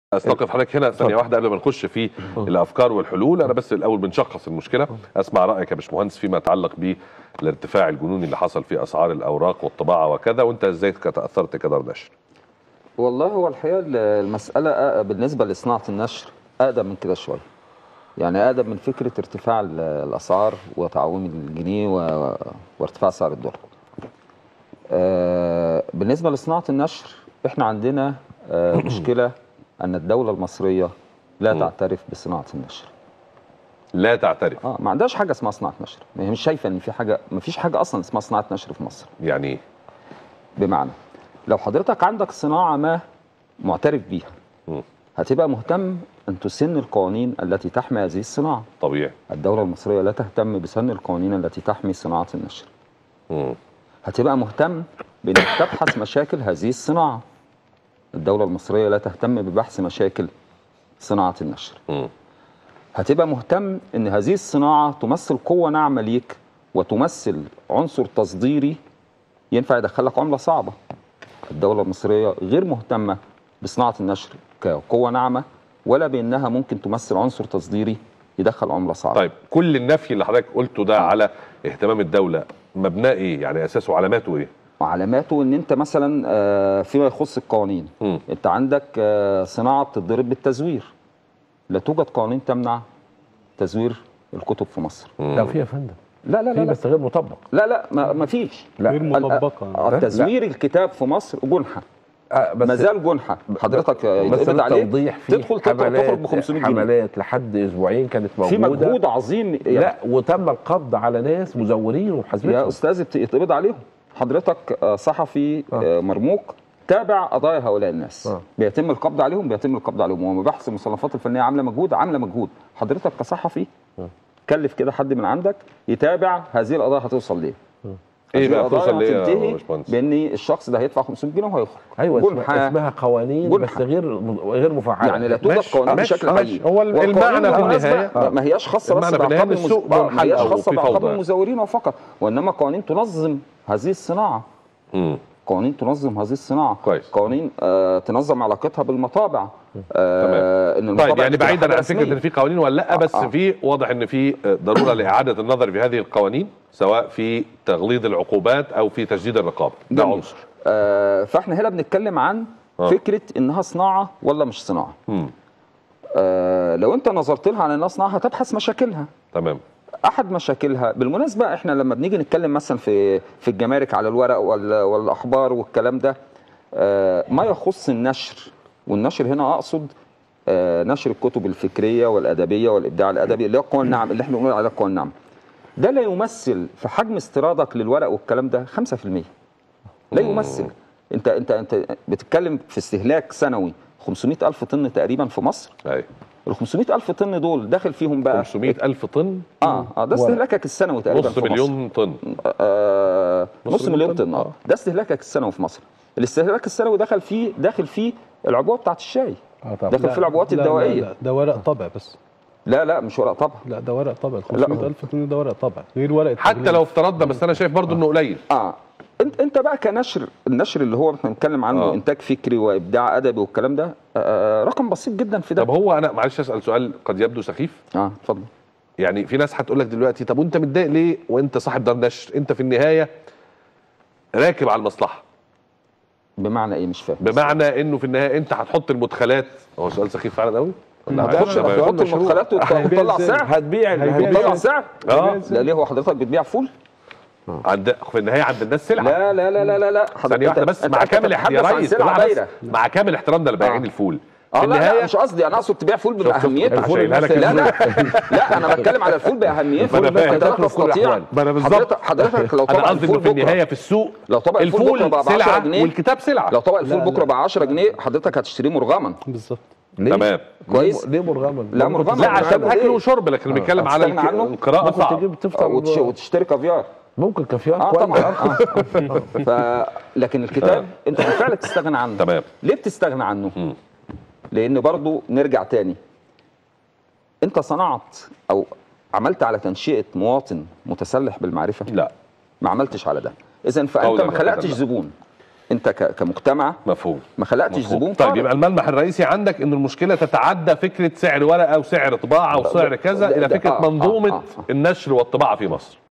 استوقف حضرتك هنا ثانيه واحده قبل ما نخش في الافكار والحلول انا بس الاول بنشخص المشكله اسمع رايك يا باشمهندس فيما يتعلق بالارتفاع الجنوني اللي حصل في اسعار الاوراق والطباعه وكذا وانت ازاي تاثرت كدار نشر والله هو الحقيقه المساله بالنسبه لصناعه النشر اقدم من كده شويه يعني اقدم من فكره ارتفاع الاسعار وتعويم الجنيه و... وارتفاع سعر الدولار آه بالنسبه لصناعه النشر احنا عندنا آه مشكله ان الدوله المصريه لا م. تعترف بصناعه النشر لا تعترف اه ما عندهاش حاجه اسمها صناعه نشر هي مش شايفه ان في حاجه ما فيش حاجه اصلا اسمها صناعه نشر في مصر يعني ايه بمعنى لو حضرتك عندك صناعه ما معترف بيها م. هتبقى مهتم ان تسن القوانين التي تحمي هذه الصناعه طبيعي الدوله المصريه لا تهتم بسن القوانين التي تحمي صناعه النشر مم. هتبقى مهتم بانك تبحث مشاكل هذه الصناعه الدوله المصريه لا تهتم ببحث مشاكل صناعه النشر مم. هتبقى مهتم ان هذه الصناعه تمثل قوه ناعمه ليك وتمثل عنصر تصديري ينفع يدخلك عمله صعبه الدوله المصريه غير مهتمه بصناعه النشر كقوه ناعمه ولا بانها ممكن تمثل عنصر تصديري يدخل عمله صعبه طيب كل النفي اللي حضرتك قلته ده على اهتمام الدوله مبناه ايه يعني اساسه علاماته ايه وعلاماته ان انت مثلا آه، فيما يخص القوانين مم. انت عندك آه، صناعه بتتضرب بالتزوير لا توجد قوانين تمنع تزوير الكتب في مصر لا في يا فندم لا لا في لا لا بس غير مطبق لا, لا ما, ما فيش لا. غير مطبقه آه، تزوير الكتاب في مصر جنحه آه بس ما زال جنحه حضرتك بس يتقبض عليك التوضيح في تدخل تطلع حملات تخرج ب 500 جنيه حملات لحد اسبوعين كانت في موجوده مجهود عظيم يعني لا وتم القبض على ناس مزورين يا ومحاسبتهم استاذ بت- يتقبض عليهم حضرتك آه، صحفي آه، مرموق تابع قضايا هؤلاء الناس آه. بيتم القبض عليهم بيتم القبض عليهم ومباحث المصنفات الفنيه عامله مجهود عامله مجهود حضرتك كصحفي كلف كده حد من عندك يتابع هذه القضايا هتوصل ليه ايه هذه بقى القضايا توصل ليه يا هتنتهي باشمهندس بان الشخص ده هيدفع 500 جنيه وهيخرج ايوه اسمها, جنحة. اسمها قوانين جنحة. بس غير غير مفعله يعني لا توجد ماشي، قوانين ماشي، بشكل ماشي. حقيقي هو ال- والقوانين المعنى في بالمناسبة النهاية- ما هياش خاصه بس المعنى في النهاية بعقاب إن المز... السوق آه، ما منحل هياش أو خاصه في بعقاب فوضى. المزورين فقط وانما قوانين تنظم هذه الصناعه مم. قوانين تنظم هذه الصناعه كويس. قوانين آه تنظم علاقتها بالمطابع آه ان طيب المطابع يعني تبقى بعيدا حاجة عن فكره رسمية. ان في قوانين ولا لا بس آه. في واضح ان في ضروره لاعاده النظر في هذه القوانين سواء في تغليظ العقوبات او في تشديد الرقابه ده جميل. عنصر آه فاحنا هنا بنتكلم عن آه. فكره انها صناعه ولا مش صناعه مم. آه لو انت نظرت لها على انها صناعه هتبحث مشاكلها تمام احد مشاكلها بالمناسبه احنا لما بنيجي نتكلم مثلا في في الجمارك على الورق وال- والاخبار والكلام ده آه، ما يخص النشر والنشر هنا اقصد آه، نشر الكتب الفكريه والادبيه والابداع الادبي اللي هو القوى الناعمه اللي احنا بنقول عليها القوى الناعمه ده لا يمثل في حجم استيرادك للورق والكلام ده 5% لا يمثل انت انت انت بتتكلم في استهلاك سنوي 500 الف طن تقريبا في مصر ايوه ال 500 الف طن دول داخل فيهم بقى 500 الف طن اه اه ده استهلاكك السنوي تقريبا نص في مصر. مليون طن آه نص نص مليون مليون طن، طن آه. اه ده استهلاكك السنوي في مصر الاستهلاك السنوي دخل فيه داخل فيه العبوه بتاعت الشاي اه طبعا داخل في العبوات لا، لا، الدوائيه لا ده ورق طبع بس لا لا مش ورق طبعا لا ده ورق طبع 500000 جنيه ده ورق طبع غير ورق حتى التغليف. لو افترضنا بس انا شايف برضو انه قليل اه انت انت بقى كنشر النشر اللي هو احنا بنتكلم عنه آه. آه. انتاج فكري وابداع ادبي والكلام ده آه رقم بسيط جدا في ده طب هو انا معلش اسال سؤال قد يبدو سخيف اه اتفضل يعني في ناس هتقول لك دلوقتي طب وانت متضايق ليه وانت صاحب دار نشر انت في النهايه راكب على المصلحه بمعنى ايه مش فاهم بمعنى انه في النهايه انت هتحط المدخلات هو سؤال سخيف فعلا قوي ولا هتحط هتخش بقى؟ هتحط المدخلات وت- هيبيع وتطلع إزاي؟ سعر هتبيع ال- هيبيع هتبيع وتطلع سعر اه لا ليه هو حضرتك بتبيع فول عند في النهايه عند الناس سلعه لا لا لا لا لا لا ثانيه واحده بس مع كامل احترام يا ريس سلعه بالراحة بس. دايره مع كامل احترامنا لبائعين آه. الفول اه في لا, لا النهايه مش قصدي انا اقصد تبيع فول شوف- شوف، باهميته الفول شايلها لك لا لا الفول. لا انا بتكلم على الفول باهميته ما أنا فاهم. انت لا تاكله في كل تستطيع الأحوال. ما أنا بالظبط. حضرتك حضرتك لو انا طبق قصدي انه الفول في بكره النهايه في السوق لو طبق الفول بكره الفول بقى ب 10 سلعه جنيه والكتاب سلعه لو طبق الفول لا، بكره لا. ب 10 جنيه حضرتك هتشتريه مرغما بالظبط ليه؟ تمام كويس ليه مرغما؟ لا، مرغما. لا عشان مرغما. اكل وشرب لكن بنتكلم على هتستغنى الك- عنه؟ القراءه ممكن صعب تجيب تفتح وتش- وتشتري كافيار ممكن كافيار اه كويس. طبعا آه. ف... لكن الكتاب انت بالفعل تستغنى عنه تمام ليه بتستغنى عنه؟ مم. لان برضو نرجع تاني انت صنعت او عملت على تنشئه مواطن متسلح بالمعرفه لا ما عملتش على ده اذا فانت قولاً ما خلقتش وقدراً. زبون انت ك- كمجتمع مفهوم ما خلقتش مفهوم. زبون طيب فارغ. يبقى الملمح الرئيسي عندك ان المشكله تتعدى فكره سعر ورقه وسعر طباعه وسعر كذا ده- الى ده- فكره آه، آه، منظومه آه، آه. النشر والطباعه في مصر